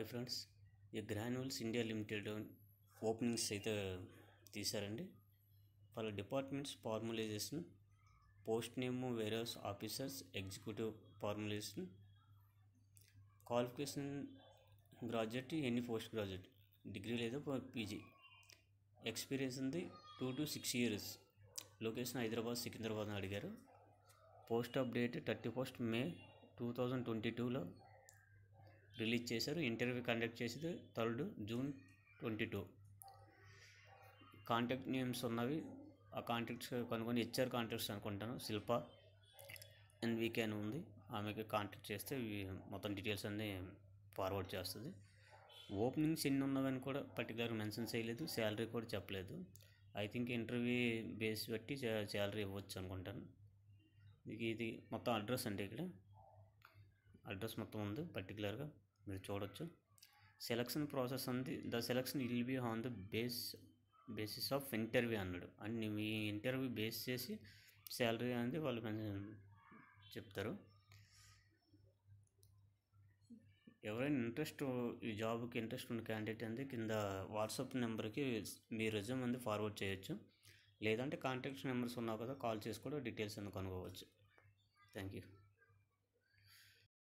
hi friends ఈ granules India limited openings అయితే తీశారండి వాళ్ళ departments formalisation post name various officers executive formalisation qualification graduate ఎన్ని post graduate degree లేదా PG experience ఉంది two to six years location Hyderabad Secunderabad అని అడిగారు post update thirty first May two thousand twenty టూలో release చేశారు ఇంటర్వ్యూ కండక్ట్ చేసేది third June twenty two contact names ఉన్నవి ఆ కాంటాక్ట్స్ కనుక్కొని హెచ్ఆర్ కాంటాక్ట్స్ అనుకుంటాను శిల్ప ఎన్వికే అని ఉంది ఆమెకి కాంటాక్ట్ చేస్తే ఇవి మొత్తం డీటెయిల్స్ అన్నీ ఫార్వర్డ్ చేస్తుంది ఓపెనింగ్స్ ఎన్ని ఉన్నవని కూడా పర్టికులర్ మెన్షన్ చేయలేదు శాలరీ కూడా చెప్పలేదు ఐ థింక్ ఇంటర్వ్యూ బేస్ బట్టి శాలరీ ఇవ్వచ్చు అనుకుంటాను ఇది ఇది మొత్తం అడ్రస్ అండి ఇక్కడ అడ్రస్ మొత్తం ఉంది పర్టికులర్గా మీరు చూడొచ్చు సెలక్షన్ ప్రాసెస్ ఉంది the selection will be on the base basis of interview అన్నాడు అన్ని మీ ఇంటర్వ్యూ బేస్ చేసి శాలరీ అనేది వాళ్ళు మెన్షన్ చెప్తారు ఎవరైనా ఇంట్రెస్ట్ ఈ జాబ్కి ఇంట్రెస్ట్ ఉన్న క్యాండిడేట్ అనేది కింద వాట్సాప్ నెంబర్కి మీ రెజ్యూమ్ అనేది ఫార్వర్డ్ చేయొచ్చు లేదంటే కాంటాక్ట్ నెంబర్స్ ఉన్నావు కదా కాల్ చేసి కూడా డీటెయిల్స్ అనేది కనుక్కోవచ్చు థ్యాంక్ యూ